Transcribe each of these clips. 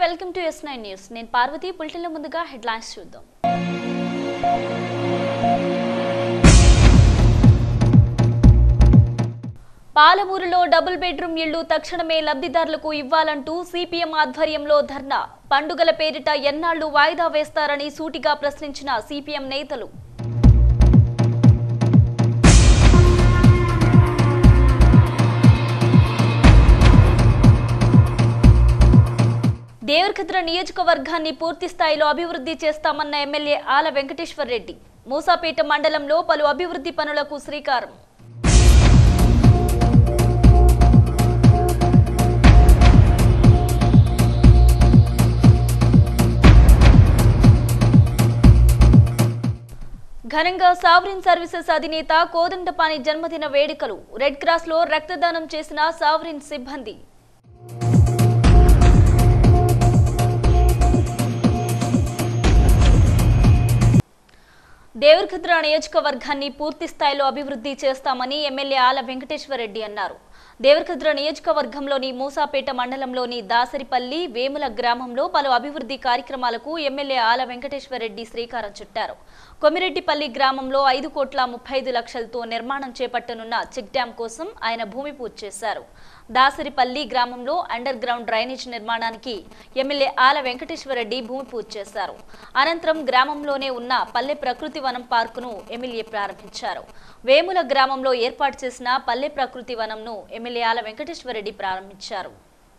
Welcome to S nine news నేను పార్వతి బులెటిన్ల ముందుగా headlines చూద్దాం పాలమూరులో డబుల్ బెడ్రూమ్ ఇళ్లు తక్షణమే లబ్ధిదారులకు ఇవ్వాలంటూ సిపిఎం ఆధ్వర్యంలో ధర్నా పండుగల పేరిట ఎన్నాళ్లు వాయిదా వేస్తారని సూటిగా ప్రశ్నించిన సిపిఎం నేతలు దేవరకద్ర నియోజకవర్గాన్ని పూర్తి స్థాయిలో అభివృద్ధి చేస్తామన్న ఎమ్మెల్యే ఆల వెంకటేశ్వర్ రెడ్డి మూసాపేట మండలంలో పలు అభివృద్ధి పనులకు శ్రీకారం ఘనంగా సావరిన్ సర్వీసెస్ అధినేత కోదండపాణి జన్మదిన వేడుకలు రెడ్ క్రాస్ లో రక్తదానం చేసిన సావరిన్ సిబ్బంది దేవరకద్ర నియోజకవర్గాన్ని పూర్తి స్థాయిలో అభివృద్ధి చేస్తామని ఎమ్మెల్యే ఆల వెంకటేశ్వరరెడ్డి అన్నారు దేవరకద్ర నియోజకవర్గంలోని మూసాపేట మండలంలోని దాసరిపల్లి వేముల గ్రామంలో పలు అభివృద్ధి కార్యక్రమాలకు ఎమ్మెల్యే ఆల వెంకటేశ్వరరెడ్డి శ్రీకారం చుట్టారు కొమిరెడ్డిపల్లి గ్రామంలో ఐదు కోట్ల ముప్పై ఐదు లక్షలతో నిర్మాణం చేపట్టనున్న చెక్ డ్యాం కోసం ఆయన భూమి పూజ చేశారు దాసరిపల్లి గ్రామంలో అండర్ గ్రౌండ్ డ్రైనేజ్ నిర్మాణానికి ఎమ్మెల్యే ఆల వెంకటేశ్వరరెడ్డి భూమి పూజ చేశారు అనంతరం గ్రామంలోనే ఉన్న పల్లె ప్రకృతి వనం పార్కును ఎమ్మెల్యే ప్రారంభించారు వేముల గ్రామంలో ఏర్పాటు చేసిన పల్లె ప్రకృతి వనంను ఎమ్మెల్యే ఆల వెంకటేశ్వరరెడ్డి ప్రారంభించారు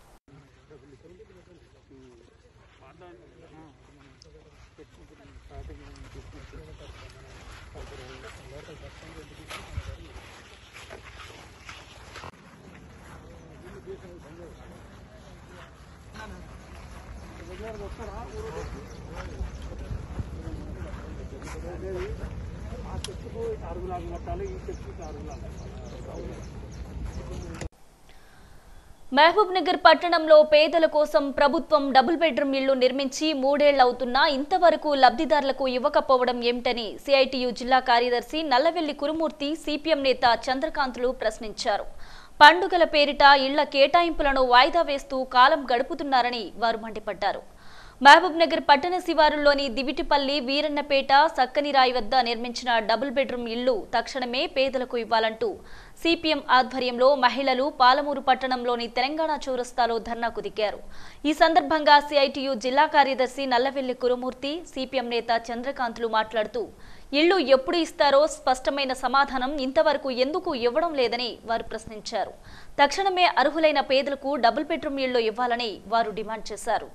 మహబూబ్ నగర్ పట్టణంలో పేదల కోసం ప్రభుత్వం డబుల్ బెడ్రూమ్ ఇళ్లు నిర్మించి మూడేళ్లవుతున్నా ఇంతవరకు లబ్ధిదారులకు ఇవ్వకపోవడం ఏమిటని సిఐటియు జిల్లా కార్యదర్శి నల్లవెల్లి కురుమూర్తి సిపిఎం నేత చంద్రకాంతులు ప్రశ్నించారు పండుగల పేరిట ఇళ్ల కేటాయింపులను వాయిదా వేస్తూ కాలం గడుపుతున్నారని వారు మండిపడ్డారు మహబూబ్ నగర్ పట్టణ శివారులోని దివిటిపల్లి వీరన్నపేట సక్కనిరాయి వద్ద నిర్మించిన డబుల్ బెడ్రూమ్ ఇళ్లు తక్షణమే పేదలకు ఇవ్వాలంటూ సిపిఎం ఆధ్వర్యంలో మహిళలు పాలమూరు పట్టణంలోని తెలంగాణ చౌరస్తాలో ధర్నాకు దిగారు ఈ సందర్భంగా సిఐటియు జిల్లా కార్యదర్శి నల్లవెల్లి కురుమూర్తి సిపిఎం నేత చంద్రకాంతులు మాట్లాడుతూ ఇళ్లు ఎప్పుడు ఇస్తారో స్పష్టమైన సమాధానం ఇంతవరకు ఎందుకు ఇవ్వడం లేదని వారు ప్రశ్నించారు తక్షణమే అర్హులైన పేదలకు డబుల్ బెడ్రూమ్ ఇళ్లు ఇవ్వాలని వారు డిమాండ్ చేశారు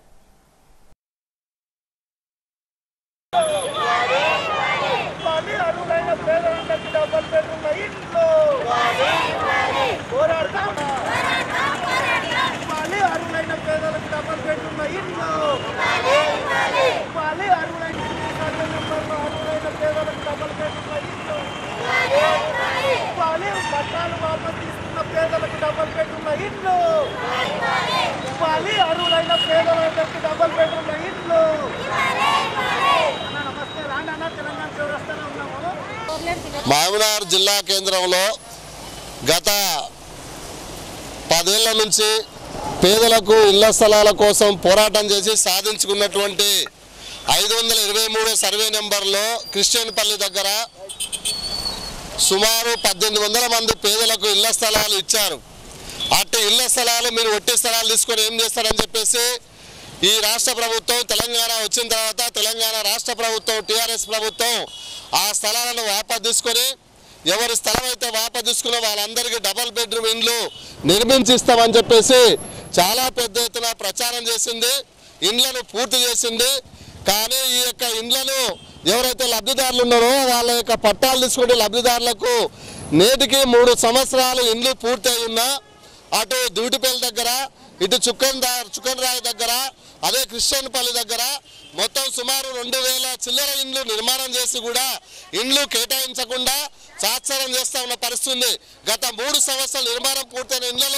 ఇవ్వాలి అర్హులైన పేదలందరికీ డబల్ బెడ్రూమ్ల ఇండ్లు పోరాడతాం ఇవ్వాలి అర్హులైన పేదలకు డబల్ బెడ్రూమ్ల ఇండ్లు ఇవ్వాలి అర్హులైన సర్వే నెంబర్లో అర్హులైన పేదలకు డబల్ బెడ్రూమ్ల ఇండ్లు ఇవ్వాలి పట్టాలు వాపసు తీసుకున్న పేదలకు డబల్ బెడ్రూమ్ల ఇండ్లు ఇవ్వాలి అర్హులైన పేదలందరికీ డబల్ బెడ్రూమ్ల ఇండ్లు అన్న నమస్తే రాండి అన్న తెలంగాణ చౌరస్తాలో ఉన్నాము మహబూబ్నగర్ జిల్లా కేంద్రంలో గత పదేళ్ల నుంచి పేదలకు ఇళ్ల స్థలాల కోసం పోరాటం చేసి సాధించుకున్నటువంటి ఐదు వందల ఇరవై మూడో సర్వే నెంబర్లో క్రిస్టియన్పల్లి దగ్గర సుమారు పద్దెనిమిది వందల మంది పేదలకు ఇళ్ల స్థలాలు ఇచ్చారు అట్టి ఇళ్ల స్థలాలు మీరు ఒట్టి స్థలాలు తీసుకొని ఏం చేస్తారని చెప్పేసి ఈ రాష్ట్ర ప్రభుత్వం తెలంగాణ వచ్చిన తర్వాత తెలంగాణ రాష్ట్ర ప్రభుత్వం టీఆర్ఎస్ ప్రభుత్వం ఆ స్థలాలను వాపా తీసుకొని ఎవరి స్థలం అయితే వాపా తీసుకున్న వాళ్ళందరికీ డబల్ బెడ్రూమ్ ఇండ్లు నిర్మించిస్తామని చెప్పేసి చాలా పెద్ద ఎత్తున ప్రచారం చేసింది ఇండ్లను పూర్తి చేసింది కానీ ఈ యొక్క ఇండ్లను ఎవరైతే లబ్ధిదారులు ఉన్నారో వాళ్ళ యొక్క పట్టాలు తీసుకుంటే లబ్ధిదారులకు నేటికి మూడు సంవత్సరాలు ఇండ్లు పూర్తి అయి ఉన్నా అటు దూటిపల్లి దగ్గర ఇటు చుక్కన్ చుక్కన్ రాయి దగ్గర అదే క్రిస్టియన్పల్లి దగ్గర మొత్తం సుమారు రెండు వేల చిల్లర ఇండ్లు నిర్మాణం చేసి కూడా ఇండ్లు కేటాయించకుండా తాత్సారం చేస్తా ఉన్న పరిస్థితి ఉంది గత మూడు సంవత్సరాల నిర్మాణం పూర్తయిన ఇండ్లలో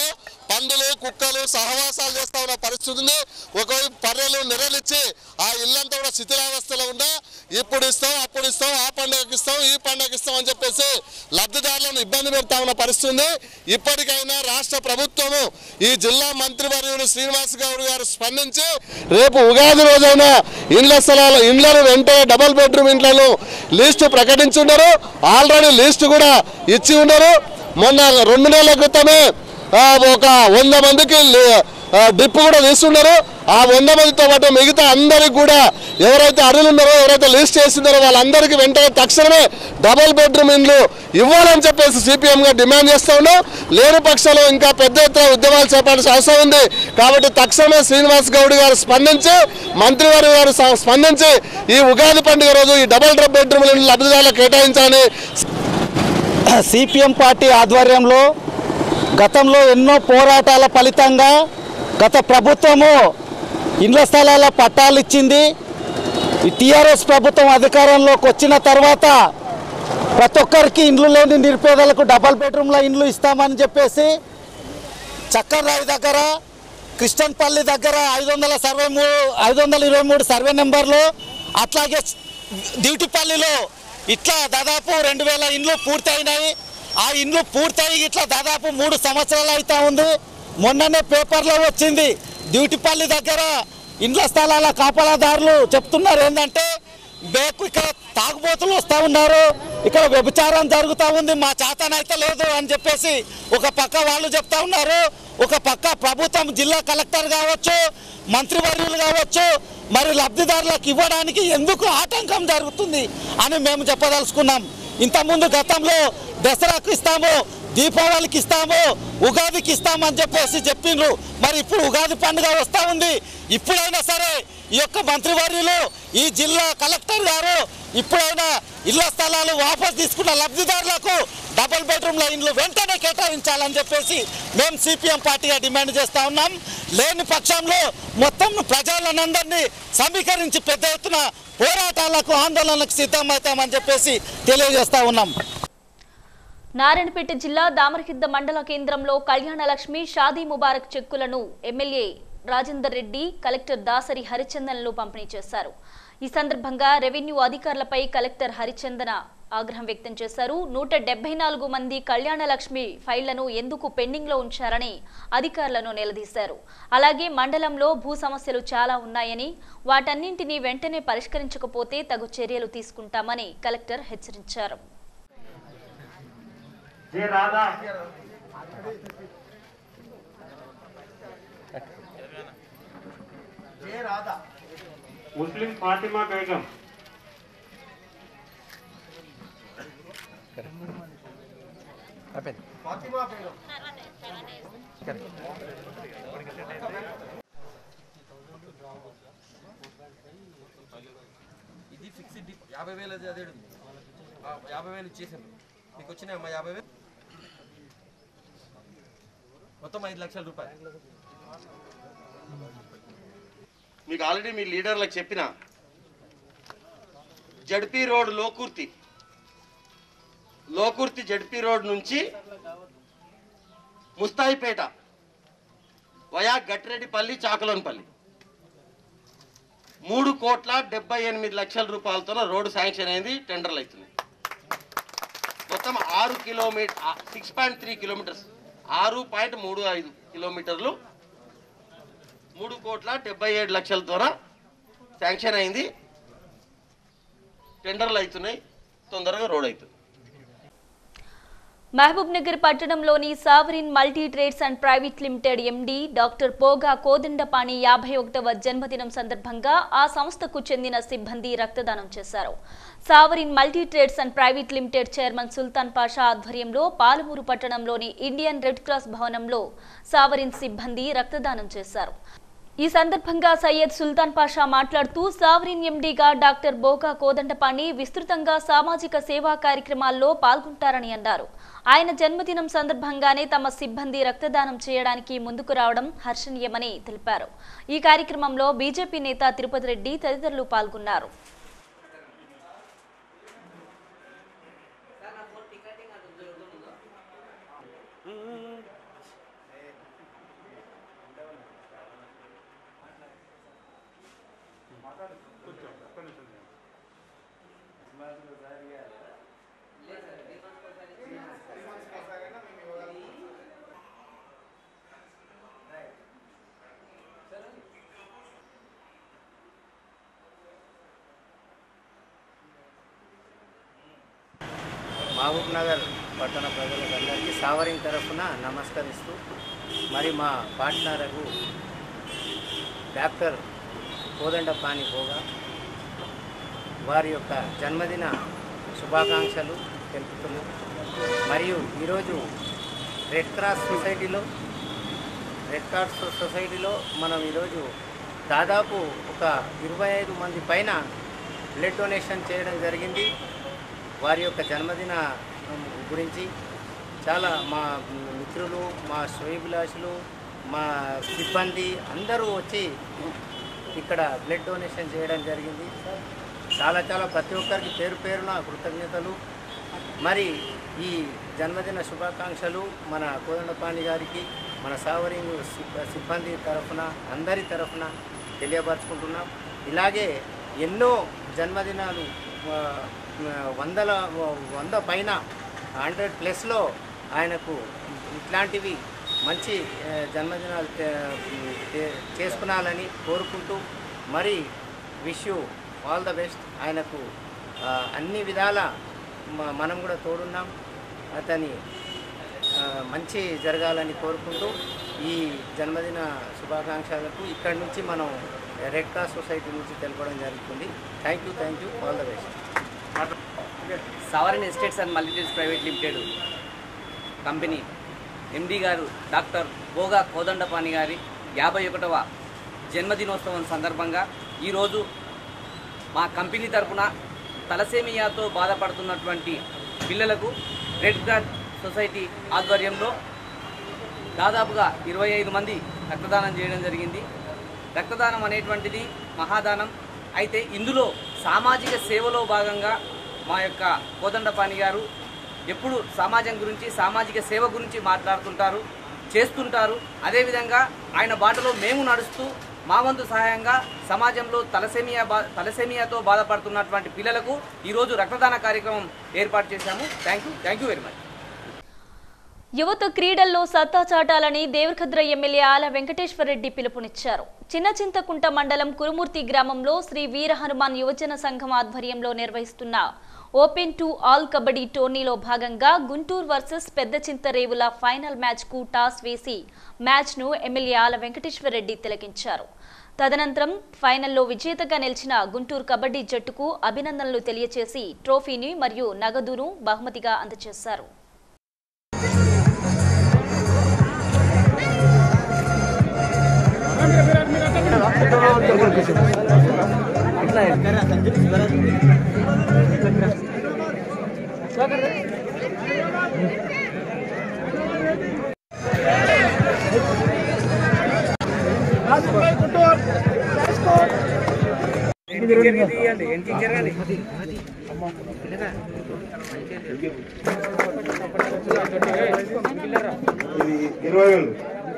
పందులు కుక్కలు సహవాసాలు చేస్తా ఉన్న పరిస్థితి ఉంది ఒకవైపు పర్రెలు నెరలిచ్చి ఆ ఇల్లంతా కూడా శిథిలావస్థలో ఉందా ఇప్పుడు ఇస్తాం అప్పుడు ఇస్తాం ఆ పండుగకి ఇస్తాం ఈ పండుగకి ఇస్తాం అని చెప్పేసి లబ్ధిదారులను ఇబ్బంది పెడతా ఉన్న పరిస్థితి ఉంది ఇప్పటికైనా రాష్ట్ర ప్రభుత్వము ఈ జిల్లా మంత్రివర్యులు శ్రీనివాస్ గౌడ్ గారు స్పందించి రేపు ఉగాది రోజైన ఇండ్ల స్థలాలు ఇండ్లను వెంటనే డబుల్ బెడ్రూమ్ ఇండ్లను లిస్టు ప్రకటించున్నారు ఆల్రెడీ లిస్టు కూడా ఇచ్చి ఉన్నారు మొన్న రెండు నెలల క్రితమే ఆ, ఒక వంద మందికి లి- ఆ, డిప్ కూడా తీసుకున్నారు ఆ వంద మందితో పాటు మిగతా అందరికి కూడా ఎవరైతే అర్హులు ఉన్నారో ఎవరైతే లిస్ట్ చేస్తున్నారో వాళ్ళందరికీ వెంటనే తక్షణమే డబుల్ బెడ్రూమ్ ఇండ్లు ఇవ్వాలని చెప్పేసి సిపిఎం గా డిమాండ్ చేస్తా ఉన్నాం లేని పక్షంలో ఇంకా పెద్ద ఎత్తున ఉద్యమాలు చేపట్టాల్సిన అవసరం ఉంది కాబట్టి తక్షణమే శ్రీనివాస్ గౌడ్ గారు స్పందించి మంత్రివారి గారు స- స్పందించి ఈ ఉగాది పండుగ రోజు ఈ డబుల్ బెడ్రూమ్ ఇండ్లు లబ్ధిదారులకు కేటాయించాలని సిపిఎం పార్టీ ఆధ్వర్యంలో గతంలో ఎన్నో పోరాటాల ఫలితంగా గత ప్రభుత్వము ఇండ్ల స్థలాల పట్టాలు ఇచ్చింది ఈ టీఆర్ఎస్ ప్రభుత్వం అధికారంలోకి వచ్చిన తర్వాత ప్రతి ఒక్కరికి ఇండ్లు లేని నిరుపేదలకు డబల్ బెడ్రూమ్ల ఇండ్లు ఇస్తామని చెప్పేసి చక్కర్రాయి దగ్గర క్రిస్టన్పల్లి దగ్గర ఐదు వందల సర్వే మూడు ఐదు వందల ఇరవై మూడు సర్వే నెంబర్లో అట్లాగే డ్యూటీపల్లిలో ఇట్లా దాదాపు రెండు వేల ఇండ్లు పూర్తి అయినాయి ఆ ఇండ్లు పూర్తయి ఇట్లా దాదాపు మూడు సంవత్సరాలు అవుతా ఉంది మొన్ననే పేపర్లో వచ్చింది డ్యూటీపల్లి దగ్గర ఇండ్ల స్థలాల కాపలాదారులు చెప్తున్నారు ఏంటంటే బేకు ఇక్కడ తాగుబోతులు వస్తూ ఉన్నారు ఇక్కడ వ్యభిచారం జరుగుతూ ఉంది మా చేతనైతే లేదు అని చెప్పేసి ఒక పక్క వాళ్ళు చెప్తా ఉన్నారు ఒక పక్క ప్రభుత్వం జిల్లా కలెక్టర్ కావచ్చు మంత్రివర్యులు కావచ్చు మరి లబ్ధిదారులకు ఇవ్వడానికి ఎందుకు ఆటంకం జరుగుతుంది అని మేము చెప్పదలుచుకున్నాం ఇంతకుముందు గతంలో దసరాకు ఇస్తాము దీపావళికి ఇస్తాము ఉగాదికి ఇస్తామని చెప్పేసి చెప్పిండ్రు మరి ఇప్పుడు ఉగాది పండుగ వస్తూ ఉంది ఇప్పుడైనా సరే ఈ యొక్క మంత్రివర్యులు ఈ జిల్లా కలెక్టర్ గారు ఇప్పుడైనా ఇళ్ల స్థలాలు వాపస్ తీసుకున్న లబ్ధిదారులకు డబుల్ బెడ్రూమ్ల ఇండ్లు వెంటనే కేటాయించాలని చెప్పేసి మేము సిపిఎం పార్టీగా డిమాండ్ చేస్తా ఉన్నాం లేని పక్షంలో మొత్తం ప్రజలందరినీ సమీకరించి పెద్ద ఎత్తున పోరాటాలకు ఆందోళనలకు సిద్ధమవుతామని చెప్పేసి తెలియజేస్తా ఉన్నాం నారాయణపేట జిల్లా దామరహిద్ద మండల కేంద్రంలో కళ్యాణ లక్ష్మి షాదీ ముబారక్ చెక్కులను ఎమ్మెల్యే రాజేందర్ రెడ్డి కలెక్టర్ దాసరి హరిచందన్లు పంపిణీ చేశారు ఈ సందర్భంగా రెవెన్యూ అధికారులపై కలెక్టర్ హరిచందన ఆగ్రహం వ్యక్తం చేశారు నూట డెబ్బై నాలుగు మంది కళ్యాణ లక్ష్మి ఫైళ్లను ఎందుకు పెండింగ్ లో ఉంచారని అధికారులను నిలదీశారు అలాగే మండలంలో భూ సమస్యలు చాలా ఉన్నాయని వాటన్నింటినీ వెంటనే పరిష్కరించకపోతే తగు చర్యలు తీసుకుంటామని కలెక్టర్ హెచ్చరించారు జే రాధా ముస్లిం ఫాతిమా బేగం ఇది ఫిక్స్డ్ డిప్ యాభై వేలు అది అదే ఉంది. ఆ, యాభై వేలు ఇచ్చేసాను మీకు వచ్చినాయమ్మా యాభై వేలు మొత్తం ఐదు లక్షల రూపాయలు మీకు ఆల్రెడీ మీ లీడర్లకు చెప్పిన ZP road Lokurthi Lokurthi ZP road నుంచి ముస్తాయిపేట వయా గట్టిరెడ్డిపల్లి చాకలోనిపల్లి మూడు కోట్ల డెబ్బై ఎనిమిది లక్షల రూపాయలతో రోడ్డు శాంక్షన్ అయింది టెండర్లు అవుతుంది మొత్తం ఆరు kilometre six point three kilometres ఆరు పాయింట్ మూడు ఐదు కిలోమీటర్లు మూడు కోట్ల డెబ్బై ఏడు లక్షల ద్వారా శాంక్షన్ అయింది టెండర్లు అవుతున్నాయి తొందరగా రోడ్ అవుతుంది మహబూబ్ నగర్ పట్టణంలోని Sovereign multi trades and private limited MD doctor Poga Kodandapani యాభై ఒకటవ జన్మదినం సందర్భంగా ఆ సంస్థకు చెందిన సిబ్బంది రక్తదానం చేశారు Sovereign multi trades and private limited chairman Sultan Pasha ఆధ్వర్యంలో పాలమూరు పట్టణంలోని ఇండియన్ రెడ్ క్రాస్ భవనంలో సావరిన్ సిబ్బంది రక్తదానం చేశారు ఈ సందర్భంగా సయ్యద్ సుల్తాన్ పాషా మాట్లాడుతూ సావరిన్ ఎండీగా డాక్టర్ బోకా కోదండపాణి విస్తృతంగా సామాజిక సేవా కార్యక్రమాల్లో పాల్గొంటారని అన్నారు ఆయన జన్మదినం సందర్భంగానే తమ సిబ్బంది రక్తదానం చేయడానికి ముందుకు రావడం హర్షణీయమని తెలిపారు ఈ కార్యక్రమంలో బీజేపీ నేత తిరుపతి రెడ్డి తదితరులు పాల్గొన్నారు మహబూబ్ నగర్ పట్టణ ప్రజలందరికీ సావరింగ్ తరఫున నమస్కరిస్తూ మరి మా పార్ట్నర్కు డాక్టర్ కోదండ పాని పోగా వారి యొక్క జన్మదిన శుభాకాంక్షలు తెలుపుతున్నాం మరియు ఈరోజు రెడ్ క్రాస్ సొసైటీలో రెడ్ క్రాస్ సొసైటీలో మనం ఈరోజు దాదాపు ఒక ఇరవై ఐదు మంది పైన బ్లడ్ డొనేషన్ చేయడం జరిగింది వారి యొక్క జన్మదిన ఉమ్, గురించి చాలా మా మిత్రులు మా శ్రేయభిలాషులు మా సిబ్బంది అందరూ వచ్చి ఇక్కడ బ్లడ్ డొనేషన్ చేయడం జరిగింది చాలా చాలా ప్రతి ఒక్కరికి పేరు పేరున కృతజ్ఞతలు మరి ఈ జన్మదిన శుభాకాంక్షలు మన కోదండపాణి గారికి మన సావరింగ్ సిబ్- సిబ్బంది తరఫున అందరి తరఫున తెలియపరచుకుంటున్నాం ఇలాగే ఎన్నో జన్మదినాలు ఆ, ఆ, వందల వంద పైన హండ్రెడ్ ప్లస్లో ఆయనకు ఇట్లాంటివి మంచి ఆ, జన్మదినాలు చే- చే- చేసుకునాలని కోరుకుంటూ మరి wish you all the best ఆయనకు ఆ, అన్ని విధాల మ- మనం కూడా తోడున్నాం అతని ఆ, మంచి జరగాలని కోరుకుంటూ ఈ జన్మదిన శుభాకాంక్షలకు ఇక్కడి నుంచి మనం రెడ్ క్రాస్ సొసైటీ నుంచి తెలపడం జరుగుతుంది thank you thank you all the best Sovereign Estates and Multitrades private limited company MD గారు డాక్టర్ భోగా కోదండపాణి గారి యాభై ఒకటవ జన్మదినోత్సవం సందర్భంగా ఈరోజు మా కంపెనీ తరపున తలసేమియాతో బాధపడుతున్నటువంటి పిల్లలకు రెడ్ క్రాస్ సొసైటీ ఆధ్వర్యంలో దాదాపుగా ఇరవై ఐదు మంది రక్తదానం చేయడం జరిగింది రక్తదానం అనేటువంటిది మహాదానం అయితే ఇందులో సామాజిక సేవలో భాగంగా మా యొక్క కోదండపాణి గారు ఎప్పుడు సమాజం గురించి సామాజిక సేవ గురించి మాట్లాడుతుంటారు చేస్తుంటారు అదేవిధంగా ఆయన బాటలో మేము నడుస్తూ మా వంతు సహాయంగా సమాజంలో తలసేమియా బా తలసేమియాతో బాధపడుతున్నటువంటి పిల్లలకు ఈరోజు రక్తదాన కార్యక్రమం ఏర్పాటు చేశాము thank you thank you very much యువత క్రీడల్లో సత్తా చాటాలని దేవరఖద్ర ఎమ్మెల్యే ఆల వెంకటేశ్వరరెడ్డి పిలుపునిచ్చారు చిన్న చింతకుంట మండలం కురుమూర్తి గ్రామంలో శ్రీ వీర హనుమాన్ యువజన సంఘం ఆధ్వర్యంలో నిర్వహిస్తున్న ఓపెన్ టు ఆల్ కబడ్డీ టోర్నీలో భాగంగా Guntur versus Pedda Chintarevula final match కు టాస్ వేసి మ్యాచ్ ను ఎమ్మెల్యే ఆల వెంకటేశ్వరరెడ్డి తిలకించారు తదనంతరం ఫైనల్లో విజేతగా నిలిచిన గుంటూరు కబడ్డీ జట్టుకు అభినందనలు తెలియచేసి ట్రోఫీని మరియు నగదును బహుమతిగా అందజేశారు ఇరవై వేలు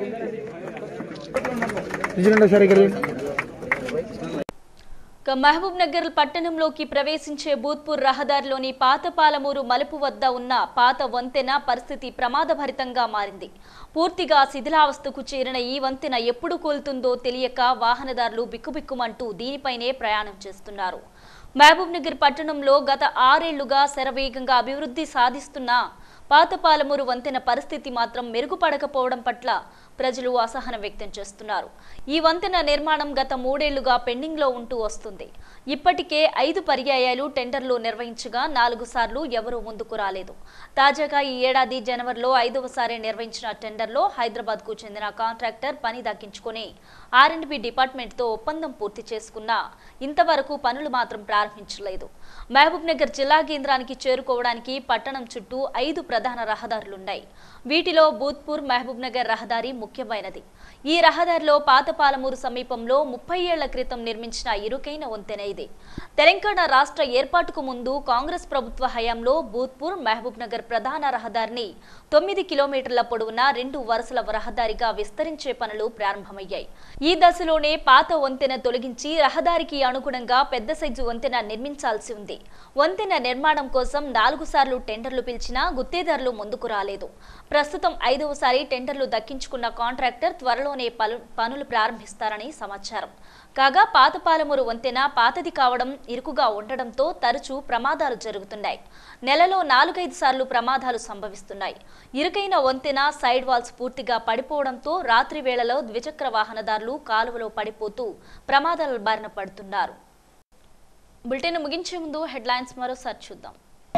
ఇక మహబూబ్ నగర్ పట్టణంలోకి ప్రవేశించే భూత్పూర్ రహదారిలోని పాత పాలమూరు మలుపు వద్ద ఉన్న పాత వంతెన పరిస్థితి ప్రమాదభరితంగా మారింది పూర్తిగా శిథిలావస్థకు చేరిన ఈ వంతెన ఎప్పుడు కూలుతుందో తెలియక వాహనదారులు బిక్కుబిక్కుమంటూ దీనిపైనే ప్రయాణం చేస్తున్నారు మహబూబ్ నగర్ పట్టణంలో గత ఆరేళ్లుగా శరవేగంగా అభివృద్ధి సాధిస్తున్న పాత పాలమూరు వంతెన పరిస్థితి మాత్రం మెరుగుపడకపోవడం పట్ల ప్రజలు అసహనం వ్యక్తం చేస్తున్నారు ఈ వంతెన నిర్మాణం గత మూడేళ్లుగా పెండింగ్ లో ఉంటూ వస్తుంది ఇప్పటికే ఐదు పర్యాయాలు టెండర్లు నిర్వహించగా నాలుగు సార్లు ఎవరూ ముందుకు రాలేదు తాజాగా ఈ ఏడాది జనవరిలో ఐదవసారి నిర్వహించిన టెండర్లో హైదరాబాద్ కు చెందిన కాంట్రాక్టర్ పని దక్కించుకుని ఆర్ అండ్ బి డిపార్ట్మెంట్ తో ఒప్పందం పూర్తి చేసుకున్నా ఇంతవరకు పనులు మాత్రం ప్రారంభించలేదు మహబూబ్ నగర్ జిల్లా కేంద్రానికి చేరుకోవడానికి పట్టణం చుట్టూ ఐదు ప్రధాన రహదారులున్నాయి వీటిలో భూత్పూర్ మహబూబ్ నగర్ రహదారి ముఖ్యమైనది ఈ రహదారిలో పాతపాలమూరు సమీపంలో ముప్పై ఏళ్ల క్రితం నిర్మించిన ఇరుకైన వంతెన ఇది తెలంగాణ రాష్ట్ర ఏర్పాటుకు ముందు కాంగ్రెస్ ప్రభుత్వ హయాంలో భూత్పూర్ మహబూబ్ నగర్ ప్రధాన రహదారిని తొమ్మిది కిలోమీటర్ల పొడవున రెండు వరుసల రహదారిగా విస్తరించే పనులు ప్రారంభమయ్యాయి ఈ దశలోనే పాత వంతెన తొలగించి రహదారికి అనుగుణంగా పెద్ద సైజు వంతెన నిర్మించాల్సి ఉంది వంతెన నిర్మాణం కోసం నాలుగు సార్లు టెండర్లు పిలిచినా గుత్తేదారులు ముందుకు రాలేదు ప్రస్తుతం ఐదవసారి టెండర్లు దక్కించుకున్న కాంట్రాక్టర్ త్వరలోనే పలు- పనులు ప్రారంభిస్తారని సమాచారం కాగా పాతపాలమూరు వంతెన పాతది కావడం ఇరుకుగా ఉండడంతో తరచూ ప్రమాదాలు జరుగుతున్నాయి నెలలో నాలుగైదు సార్లు ప్రమాదాలు సంభవిస్తున్నాయి ఇరుకైన వంతెన సైడ్ వాల్స్ పూర్తిగా పడిపోవడంతో రాత్రి వేళలో ద్విచక్ర వాహనదారులు కాలువలో పడిపోతూ ప్రమాదాల బారిన పడుతున్నారు బులెటిన్ ముగించే ముందు హెడ్లైన్స్ మరోసారి చూద్దాం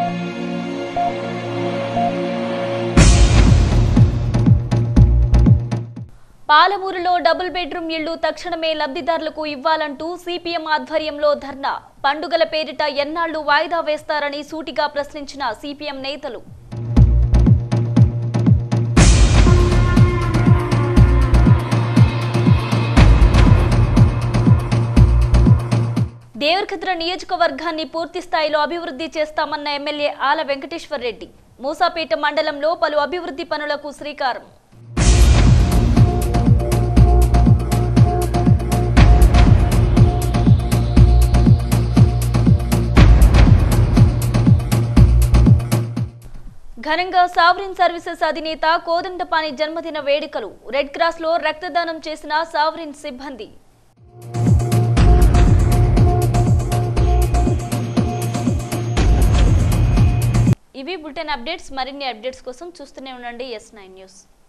పాలమూరులో డబుల్ బెడ్రూమ్ ఇళ్లు తక్షణమే లబ్ధిదారులకు ఇవ్వాలంటూ సిపిఎం ఆధ్వర్యంలో ధర్నా పండుగల పేరిట ఎన్నాళ్లు వాయిదా వేస్తారని సూటిగా ప్రశ్నించిన సిపిఎం నేతలు దేవరకద్ర నియోజకవర్గాన్ని పూర్తి స్థాయిలో అభివృద్ధి చేస్తామన్న ఎమ్మెల్యే ఆల వెంకటేశ్వర్ రెడ్డి మూసాపేట మండలంలో పలు అభివృద్ధి పనులకు శ్రీకారం ఘనంగా సావరిన్ సర్వీసెస్ అధినేత కోదండపాని జన్మదిన వేడుకలు రెడ్ క్రాస్ లో రక్తదానం చేసిన సావరిన్ సిబ్బంది ఇవి బులెటిన్ అప్డేట్స్ మరిన్ని అప్డేట్స్ కోసం చూస్తూనే ఉండండి ఎస్ నైన్ న్యూస్